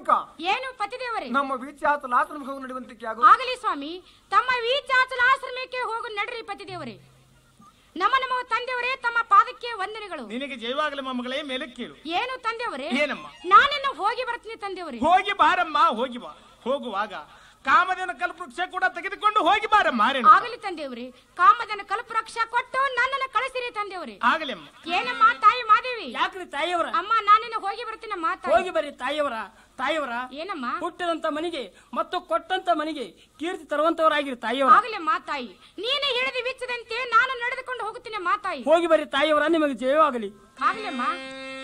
ಅಕ್ಕ ಏನು ಪತಿದೇವರೇ ನಮ್ಮ ವಿಚಾತ ಲಾಸನ ಹೋಗಿ ನಡೆಯುವಂತಿಕೆ ಆಗು ಆಗಲಿ ಸ್ವಾಮಿ ತಮ್ಮ ವೀಚಾಚಲ ಆಶ್ರಮಕ್ಕೆ ಹೋಗು ನಡ್ರಿ ಪತಿದೇವರೇ ನಮ್ಮ ನಮ್ಮ ತಂದೆಯವರೇ ತಮ್ಮ ಪಾದಕ್ಕೆ ವಂದನೆಗಳು ನಿನಗೆ ಜೈವಾಗಲಿ ಮೊಮ್ಮಗಳೇ ಮೇಲೆ ಕೇಳು ಏನು ತಂದೆಯವರೇ ಏನಮ್ಮ ನಾನಿನ್ನು ಹೋಗಿ ಬರ್ತೀನಿ ತಂದೆಯವರೇ ಹೋಗಿ ಬಾರಮ್ಮ ಹೋಗಿ ಬಾ ಹೋಗುವಾಗ ಕಾಮದೇನ ಕಲ್ಪವೃಕ್ಷ ಕೂಡ ತೆಗೆದುಕೊಂಡು ಹೋಗಿ ಬಾರಮ್ಮ ರೇಣುಕ. ಆಗಲಿ ತಂದೆಯವರೇ ಕಾಮದನ ಕಲ್ಪವೃಕ್ಷ ಕೊಟ್ಟು ನನ್ನನ್ನು ಕಳಿಸಿರಿ ತಂದೆಯವರೇ ಆಗಲಿ ಅಮ್ಮ ಏನಮ್ಮ ತಾಯಿ ಮಾದೇವಿ ಯಾಕ್ರಿ ತಾಯಿಯವರ ಅಮ್ಮ ನಾನಿನ್ನು ಹೋಗಿ ಬರ್ತೀನಮ್ಮ ತಾಯಿ ಹೋಗಿ ಬರ್ರಿ ತಾಯಿಯವರ ತಾಯಿಯವರ ಏನಮ್ಮ ಹುಟ್ಟಿದಂತ ಮನೆಗೆ ಮತ್ತು ಕೊಟ್ಟಂತ ಮನೆಗೆ ಕೀರ್ತಿ ತರುವಂತವರಾಗಿರಿ ತಾಯಿಯವರ ಆಗಲಿ ಮಾತಾಯಿ ನೀನೇ ಹೇಳಿದ ವಿಚ್ಚದಂತೆ ನಾನು ನಡೆದುಕೊಂಡು ಹೋಗುತ್ತೇನೆ ಮಾತಾಯಿ ಹೋಗಿ ಬರ್ರಿ ತಾಯಿಯವರ ನಿಮಗೆ ಜಯವಾಗಲಿ ಆಗ್ಲಮ್ಮ